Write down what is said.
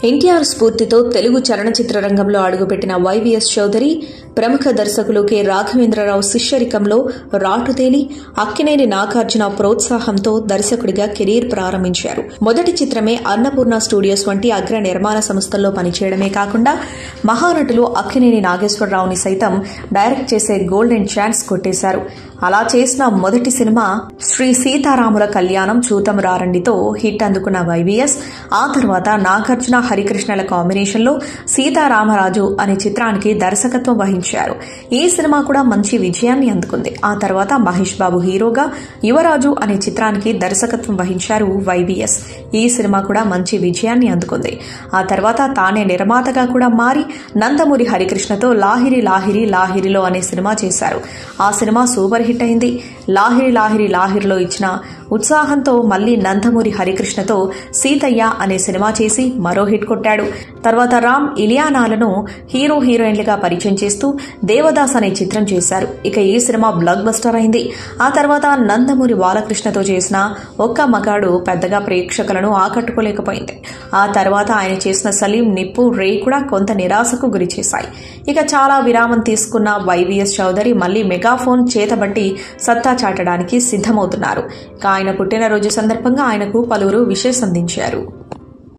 ఎన్టీఆర్ స్ఫూర్తితో తెలుగు చలనచిత్ర రంగంలో అడుగుపెట్టిన వైవీఎస్ చౌదరి ప్రముఖ దర్శకులు కె రాఘవేంద్రరావు శిష్యరికంలో రాటుతేలి అక్కినేని నాగార్జున ప్రోత్సాహంతో దర్శకుడిగా కెరీర్ ప్రారంభించారు మొదటి చిత్రమే అన్నపూర్ణ స్టూడియోస్ వంటి అగ్ర నిర్మాణ సంస్థల్లో పనిచేయడమే కాకుండా మహానటులు అక్కినేని నాగేశ్వరరావుని సైతం డైరెక్ట్ చేసే గోల్డెన్ ఛాన్స్ కొట్టేశారు అలా చేసిన మొదటి సినిమా శ్రీ సీతారాముల కళ్యాణం చూతం రారండితో హిట్ అందుకున్న వైవీఎస్ ఆ తర్వాత నాగార్జున హరికృష్ణల కాంబినేషన్లో సీతారామరాజు అనే చిత్రానికి దర్శకత్వం వహించారు ఈ సినిమా కూడా మంచి విజయాన్ని అందుకుంది ఆ తర్వాత మహేష్ బాబు హీరోగా యువరాజు అనే చిత్రానికి దర్శకత్వం వహించారు వైవీఎస్ ఈ సినిమా కూడా మంచి విజయాన్ని అందుకుంది ఆ తర్వాత తానే నిర్మాతగా కూడా మారి నందమూరి హరికృష్ణతో లాహిరి లాహిరి లాహిరిలో అనే సినిమా చేశారు ఆ సినిమా సూపర్ హిట్ అయింది లాహిరి లాహిరి లాహిరిలో ఇచ్చిన ఉత్సాహంతో మళ్లీ నందమూరి హరికృష్ణతో సీతయ్య అనే సినిమా చేసి మరో హిట్ కొట్టాడు తర్వాత రామ్ ఇలియానాలను హీరో హీరోయిన్లుగా పరిచయం చేస్తూ దేవదాస్ అనే చిత్రం చేశారు ఇక ఈ సినిమా బ్లాక్ బస్టర్ అయింది ఆ తర్వాత నందమూరి బాలకృష్ణతో చేసిన ఒక్క మగాడు పెద్దగా ప్రేక్షకులను ఆకట్టుకోలేకపోయింది ఆ తర్వాత ఆయన చేసిన సలీం నిప్పు రే కూడా కొంత నిరాశకు గురి చేశాయి ఇక చాలా విరామం తీసుకున్న వైవీఎస్ చౌదరి మళ్లీ మెగాఫోన్ చేతబట్టి సత్తా చాటడానికి సిద్ధమవుతున్నారు ఇక ఆయన పుట్టినరోజు సందర్భంగా ఆయనకు పలువురు విషెస్ అందించారు